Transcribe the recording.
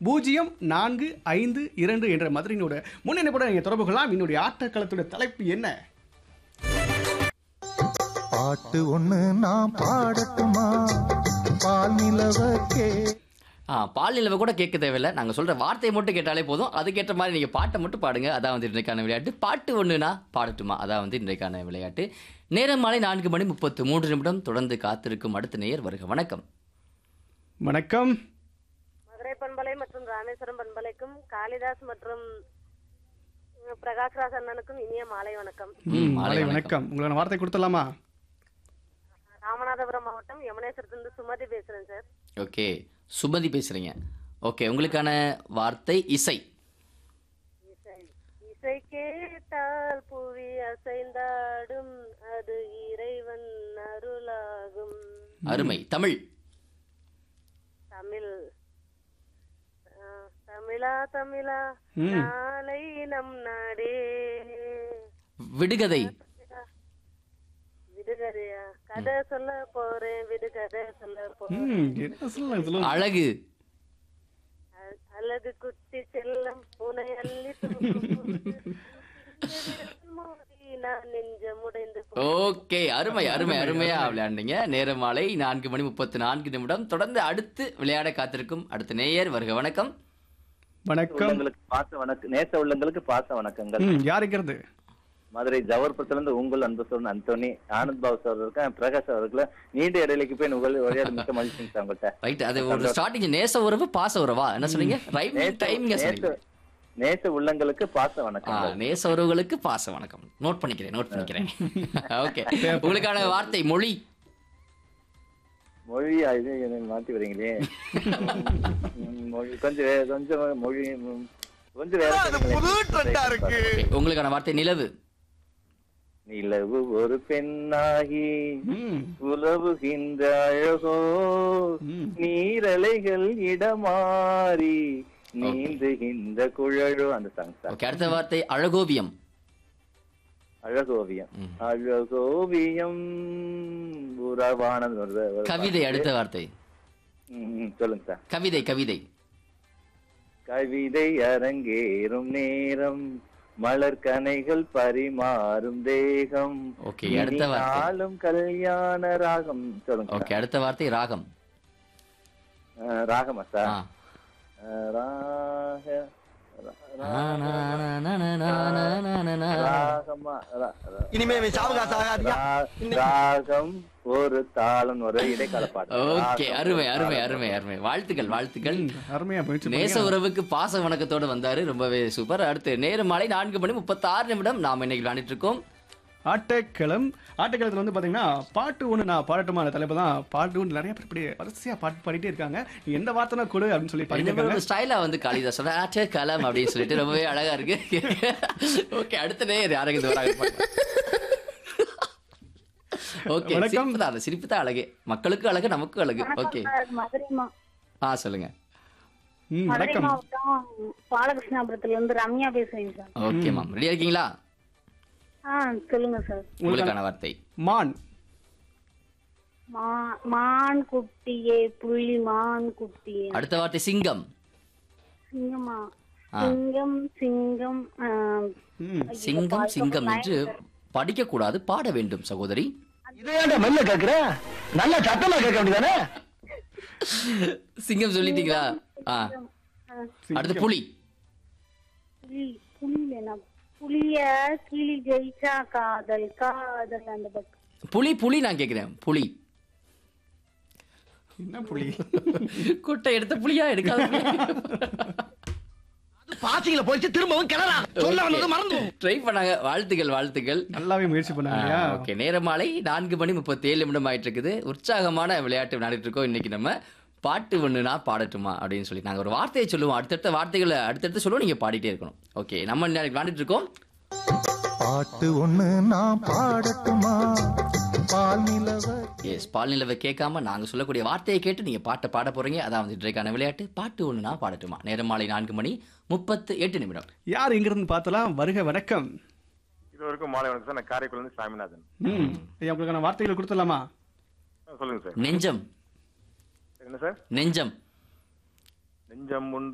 பூஜ்ஜியம் நான்கு ஐந்து இரண்டு என்ற மதுரையினோட முன்னெடுப்போட நீங்கள் தொடர்பு கொள்ளலாம் என்னுடைய ஆட்டக்களத்தோட தலைப்பு என்ன பாட்டு ஒண்ணு நான் பாடட்டுமா பால் நிலவக்கே ஆ பால் நிலவை கூட கேட்க தேவையில்லை நாங்கள் சொல்கிற வார்த்தையை மட்டும் கேட்டாலே போதும் அதுக்கேற்ற மாதிரி நீங்கள் பாட்டை மட்டும் பாடுங்க அதான் வந்து இன்றைக்கான விளையாட்டு பாட்டு ஒன்றுனா பாடட்டுமா அதான் வந்து இன்றைக்கான விளையாட்டு நேரம் மாலை நான்கு மணி முப்பத்து மூன்று நிமிடம் தொடர்ந்து காத்திருக்கும் அடுத்த நேயர் வருக வணக்கம் வணக்கம் மதுரை பண்பலை மற்றும் ராமேஸ்வரம் பண்பலைக்கும் காளிதாஸ் மற்றும் உம், பிரகாஷ்ராஜ் அண்ணனுக்கும் இனிய மாலை வணக்கம் ம், மாலை மாலை வணக்கம். வணக்கம் உங்களுக்கான வார்த்தை கொடுத்துடலாமா ராமநாதபுரம் மாவட்டம் யமுனேஸ்வரத்திலிருந்து சுமதி பேசுறேன் சார் ஓகே சுமதி பேசுகிறீங்க ஓகே உங்களுக்கான வார்த்தை இசை இசை இசை கேட்டால் புவி அசைந்தாடும் அது இறைவன் அருளாகும் அருமை தமிழ் தமிழ் ஆ, தமிழா தமிழா ம். நாளை நம் நாடே விடுகதை விடுகதையா கதை சொல்ல போறேன் விடுகதை சொல்ல போறேன் ம் என்ன சொல்லலாம் சொல்லுங்க அழகு அ- அழகு குட்டி செல்லம் உனை அள்ளி தூக்கும் மோதி நான் நெஞ்சம் உடைந்து போ- ஓகே அருமை அருமை அருமையா விளையாண்டீங்க நேரம் மாலை நான்கு மணி முப்பத்து நான்கு நிமிடம் தொடர்ந்து அடுத்து விளையாட காத்திருக்கும் அடுத்த நேயர் வருக வணக்கம் வணக்கம் உள்ளங்களுக்கு பாச வணக்கம் நேச உள்ளங்களுக்கு பாச வணக்கங்கள் ம் யாருக்கிறது மதுரை ஜவஹர்புரத்துல இருந்து உங்கள் அன்பு சொன்ன அந்தோனி ஆனந்த் பாபு சார் இருக்கேன் பிரகாஷ் அவர்களை நீண்ட இடைவெளிக்கு போய் உங்கள் விளையாட மிக்க மகிழ்ச்சி சார் உங்கள்கிட்ட ரைட் அது ஒரு ஸ்டார்டிங் நேச உறவு பாச உறவா என்ன சொன்னீங்க ரைட் நேச- டைம்ங்க நேச சொன்னீங்க நேச உள்ளங்களுக்கு பாச ஆ, வணக்கம் நேச உறவுகளுக்கு பாச வணக்கம் நோட் பண்ணிக்கிறேன் நோட் பண்ணிக்கிறேன் ஓகே உங்களுக்கான வார்த்தை மொழி மொழி இது என்னை மாத்தி வரீங்களே ம், மொழி கொஞ்சம் வே- கொஞ்சம் மொழி ம், கொஞ்சம் வேற சொல்லுங்களேன். Okay, உங்களுக்கான வார்த்தை நிலவு நிலவு ஒரு பெண்ணாகி ம் உலவுகின்ற அழகோ ம். நீரலைகள் இடமாறி நீந்துகின்ற குழலோ அந்த சாங் சார் ஓகே அடுத்த வார்த்தை அழகோவியம் அழகோவியம் அழகோவியம் உறவானது ஒரு- ஒரு கவிதை அடுத்த வார்த்தை ம், ம், சொல்லுங்க சார் கவிதை கவிதை கவிதை அரங்கேறும் நேரம் மலர் கனைகள் பரிமாறும் தேகம் Okay, அடுத்த வார்த்தை. நாளும் கல்யாண ராகம் சொல்லுங்க ஓகே அடுத்த வார்த்தை ராகம் சார். அஹ், ராகமா சார் ஆ அஹ், ராக ரா- நா, நா, நா, நா, நா, நா, நா, நா, நா, நா. ராகமா ரா- ரா- இனிமே இவன் சாவகாசம் ஆகாதியா ரா- ராகம் ஒரு தாளம் ஒரு இடைக்கால பாட்டு ஓகே ராகம், அருமை ஒரு அருமை தாளம். அருமை அருமை வாழ்த்துக்கள் வாழ்த்துக்கள் அருமையா போயிடுச்சு நேச உறவுக்கு பாச வணக்கத்தோடு வந்தாரு ரொம்பவே சூப்பர் அடுத்து நேரம் மாலை நான்கு மணி முப்பத்தி ஆறு நிமிடம் நாம இன்னைக்கு விளையாண்டுட்டு இருக்கோம் ஆட்டக்களம் ஆட்டக்களத்தில் வந்து பார்த்தீங்கன்னா பாட்டு ஒன்று நான் பாடட்டுமா அந்த தலைப்பு தான் பாட்டு ஒன்று நிறைய பேர் இப்படி வரிசையாக பாட்டு பாடிட்டே இருக்காங்க நீ எந்த வார்த்தைனா கொடு அப்படின்னு சொல்லி பாடிட்டு இருக்காங்க ஸ்டைலா வந்து காளிதாஸ் சொன்ன ஆட்டே கலம் அப்படின்னு சொல்லிட்டு ரொம்பவே அழகா இருக்கு ஓகே அடுத்த நேர் யாருக்கு இது வராங்க ஓகே வணக்கம். சிரிப்பு தான் சிரிப்பு தான் அழகு மக்களுக்கும் அழகு நமக்கும் அழகு ஓகே மதுரை மா- ஆ சொல்லுங்க ம் மதுரை வணக்கம் மாவட்டம் பாலகிருஷ்ணாபுரத்துல இருந்து ரம்யா பேசுறேங்க சார் ஓகே மேம் ரெடியா இருக்கீங்களா ஆ சொல்லுங்க சார் உங்களுக்கான வார்த்தை மான் மா- மான் குட்டியே புள்ளி மான் குட்டியே அடுத்த வார்த்தை சிங்கம் சிங்கமா ஆ. சிங்கம் சிங்கம் ஆ, ம் சிங்கம் சிங்கம் என்று படிக்க கூடாது பாட வேண்டும் சகோதரி இதையாண்ட மெல்ல கேக்குற நல்ல சத்தமா கேட்க வேண்டியதானே சிங்கம் சொல்லிட்டீங்களா ஆ அடுத்து புலி புலி புலி வேணாம் புலிய கிளி ஜெயிச்சா காதல் காதல் அந்த பக்கம் புலி புலி நான் கேக்குறேன் புலி என்ன புள்ளி குட்டை எடுத்த புலியா எடுக்காத பாசிங்கள போயிட்டு திரும்பவும் கிணறா சொல்ல வந்தது மறந்து ட்ரை பண்ணாங்க வாழ்த்துக்கள் வாழ்த்துக்கள் நல்லாவே முயற்சி பண்ணாங்க இல்லையா ஓகே நேரம் மாலை நான்கு மணி முப்பத்தி ஏழு நிமிடம் ஆயிட்டு இருக்குது உற்சாகமான விளையாட்டு விளையாடிட்டு இருக்கோம் இன்னைக்கு நம்ம பாட்டு ஒண்ணுனா பாடட்டுமா அப்படின்னு சொல்லி நாங்க ஒரு வார்த்தையை சொல்லுவோம் அடுத்தடுத்த வார்த்தைகளை அடுத்தடுத்து சொல்லுவோம் நீங்க பாடிட்டே இருக்கணும் ஓகே நம்ம இன்னைக்கு விளையாடிட்டு இருக்கோம் பாட்டு ஒண்ணு நான் பாடட்டுமா பால் நிலவ எஸ் பால் நிலவை கேட்காம நாங்க சொல்லக்கூடிய வார்த்தையை கேட்டு நீங்க பாட்டை பாட போறீங்க அதான் வந்து இன்றைக்கான விளையாட்டு பாட்டு ஒண்ணுனா பாடட்டுமா நேரம் மாலை நான்கு மணி முப்பத்து எட்டு நிமிடம் யார் எங்கிருந்து பார்த்தலாம் வருக வணக்கம் இது வரைக்கும் மாலை வணக்கம் சார் நான் காரைக்குடில இருந்து சாமிநாதன் ம் ஐயா உங்களுக்கான வார்த்தைகளை கொடுத்துடலாமா ஆ, சொல்லுங்க சார் நெஞ்சம் என்ன சார் நெஞ்சம் நெஞ்சம் உண்டு